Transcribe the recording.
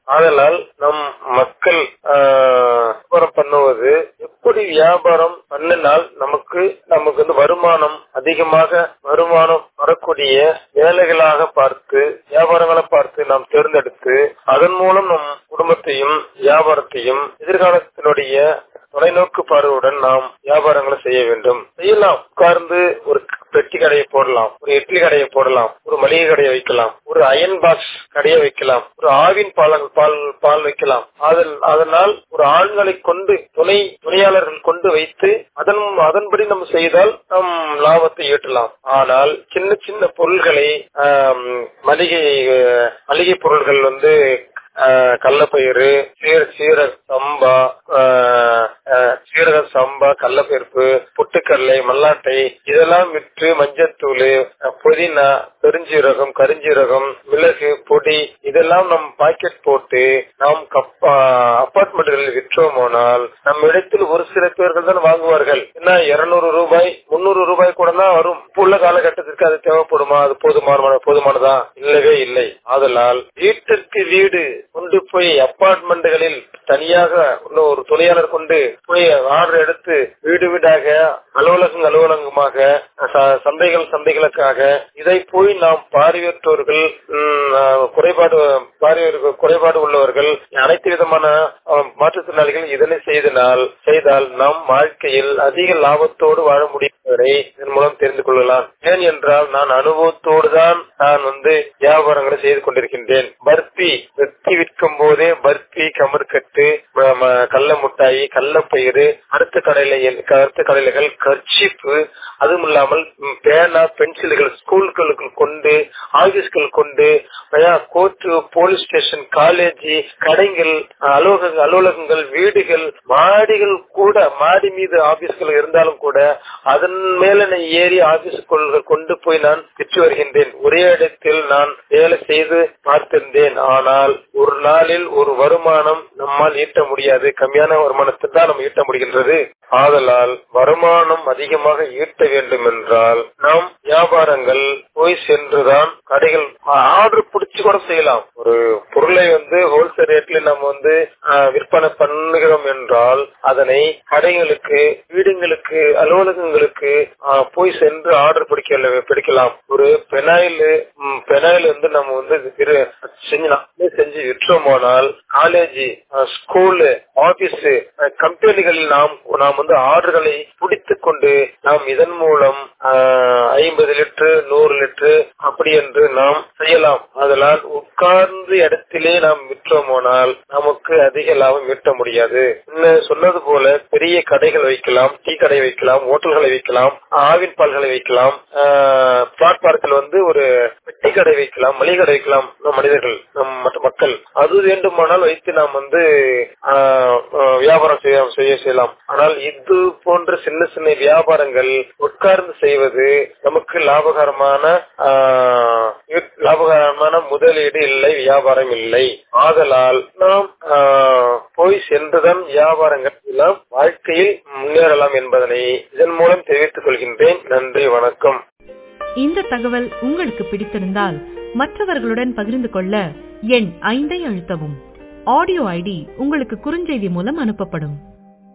ஆதலால் நம் மக்கள் ஆஹ், வியாபாரம் பண்ணுவது எப்படி வியாபாரம் பண்ணினால் நமக்கு நமக்கு வந்து வருமானம் அதிகமாக வருமானம் வரக்கூடிய வேலைகளாக பார்த்து வியாபாரங்களை பார்த்து நாம் தேர்ந்தெடுத்து அதன் மூலம் நம் குடும்பத்தையும் வியாபாரத்தையும் எதிர்காலத்தினுடைய தொலைநோக்கு பார்வையுடன் நாம் வியாபாரங்களை செய்ய வேண்டும் செய்யலாம் உட்கார்ந்து ஒரு பெட்டி கடையை போடலாம் ஒரு இட்லி கடையை போடலாம் ஒரு மளிகை கடையை வைக்கலாம் ஒரு அயன் பாக்ஸ் கடையை வைக்கலாம் ஒரு ஆவின் பால் பால் பால் வைக்கலாம் அதன் அதனால் ஒரு ஆண்களை கொண்டு துணை துணையாளர்கள் கொண்டு வைத்து அதன் அதன்படி நம்ம செய்தால் நம் லாபத்தை ஈட்டலாம் ஆனால் சின்ன சின்ன பொருள்களை ஆம், மளிகை அஹ், மளிகை பொருள்கள் வந்து ஆஹ் கள்ளப்பயிறு சீர சீரக சம்பா ஆஹ் ஆஹ் சீரக சம்பா கடலப்பருப்பு பொட்டுக்கடலை மல்லாட்டை இதெல்லாம் விற்று மஞ்சத்தூள் அஹ் புதினா பெருஞ்சீரகம் கருஞ்சீரகம் மிளகு பொடி இதெல்லாம் நம் பாக்கெட் போட்டு நாம் அப்பார்ட்மெண்ட்களில் விற்றோமானால் நம் இடத்தில் ஒரு சில பேர்கள் தான் வாங்குவார்கள் என்ன இருநூறு ரூபாய் முன்னூறு ரூபாய் கூட தான் வரும் இப்ப உள்ள காலகட்டத்திற்கு அது தேவைப்படுமா அது போதுமான போதுமானதா இல்லவே இல்லை ஆதலால் வீட்டிற்கு வீடு கொண்டு போய் அப்பார்ட்மெண்ட்களில் தனியாக இன்னும் ஒரு தொழிலாளர் கொண்டு போய் ஆர்டர் எடுத்து வீடு வீடாக அலுவலகம் அலுவலகமாக ச- சந்தைகள் சந்தைகளுக்காக இதை போய் நாம் பார்வையற்றோர்கள் ம், அஹ், குறைபாடு பார்வையற்ற குறைபாடு உள்ளவர்கள் அனைத்து விதமான அஹ், மாற்றுத்திறனாளிகள் இதனை செய்தனால் செய்தால் நம் வாழ்க்கையில் அதிக லாபத்தோடு வாழ முடியும் என்பதை இதன் மூலம் தெரிந்து கொள்ளலாம் ஏன் என்றால் நான் அனுபவத்தோடு தான் நான் வந்து வியாபாரங்களை செய்து கொண்டிருக்கின்றேன் பர்பி வெட்டி விற்கும் போதே பர்பி கமர்கட்டு ம- ம- கடல முட்டாயி கடலப்பயிறு அடுத்த கடையில அடுத்த கடையில்கள் கர்ச்சிப்பு அதுவும் இல்லாமல் ம், பேனா பென்சில்கள் ஸ்கூல்களுக்கு கொண்டு ஆபீஸ்கள் கொண்டு கோர்ட்டு போலீஸ் ஸ்டேஷன் காலேஜ் கடைகள் அலுவலக அலுவலகங்கள் வீடுகள் மாடிகள் கூட மாடி மீது ஆபீஸ்கள் இருந்தாலும் கூட அதன் மேல நான் ஏறி ஆபீஸ்க்குள் கொண்டு போய் நான் விற்று வருகின்றேன் ஒரே இடத்தில் நான் வேலை செய்து பார்த்திருந்தேன் ஆனால் ஒரு நாளில் ஒரு வருமானம் நம்மால் ஈட்ட முடியாது கம்மியான வருமானத்தை தான் நம்ம ஈட்ட முடிகின்றது ஆதலால் வருமானம் அதிகமாக ஈட்ட வேண்டும் என்றால் நாம் வியாபாரங்கள் போய் சென்றுதான் கடைகள் ஆர்டர் பிடிச்சு கூட செய்யலாம் ஒரு பொருளை வந்து ஹோல்சேல் ரேட்ல நம்ம வந்து ஆஹ், விற்பனை பண்ணுகிறோம் என்றால் அதனை கடைகளுக்கு வீடுங்களுக்கு அலுவலகங்களுக்கு ஆஹ், போய் சென்று ஆர்டர் பிடிக்க பிடிக்கலாம் ஒரு பெனாயில் ம், பெனாயில் வந்து நம்ம வந்து விரு- செஞ்சு நாமளே செஞ்சு விற்றோமானால் காலேஜ் ஸ்கூலு ஆபீஸ் கம்பெனிகளில் நாம் நாம் வந்து ஆர்டர்களை பிடித்துக் கொண்டு நாம் இதன் மூலம் ஐம்பது லிட்டரு நூறு லிட்டரு அப்படி என்று நாம் செய்யலாம் அதனால் உட்கார்ந்து இடத்திலே நாம் விற்றோமானால் நமக்கு அதிக லாபம் ஈட்ட முடியாது இன்னும் சொன்னது போல பெரிய கடைகள் வைக்கலாம் டீ கடை வைக்கலாம் ஹோட்டல்களை வைக்கலாம் ஆவின் பால்களை வைக்கலாம் பிளாட்பாரத்தில் வந்து ஒரு பெட்டி கடை வைக்கலாம் மளிகை கடை வைக்கலாம் நம் மனிதர்கள் நம் மற்ற மக்கள் அது வேண்டுமானால் வைத்து நாம் வந்து ஆஹ், ஆஹ், வியாபாரம் செய்ய செய்ய செய்யலாம் ஆனால் இது போன்ற சின்ன சின்ன வியாபாரங்கள் உட்கார்ந்து செய்வது நமக்கு லாபகரமான ஆஹ், லாபகரமான முதலீடு இல்லை வியாபாரம் இல்லை ஆதலால் நாம் ஆஹ், போய் சென்றுதான் வியாபாரங்கள் எல்லாம் வாழ்க்கையில் முன்னேறலாம் என்பதனை இதன் மூலம் தெரிவித்துக் கொள்கின்றேன் நன்றி வணக்கம் இந்த தகவல் உங்களுக்கு பிடித்திருந்தால் மற்றவர்களுடன் பகிர்ந்து கொள்ள எண் ஐந்தை அழுத்தவும் ஆடியோ ஐடி உங்களுக்கு குறுஞ்செய்தி மூலம் அனுப்பப்படும்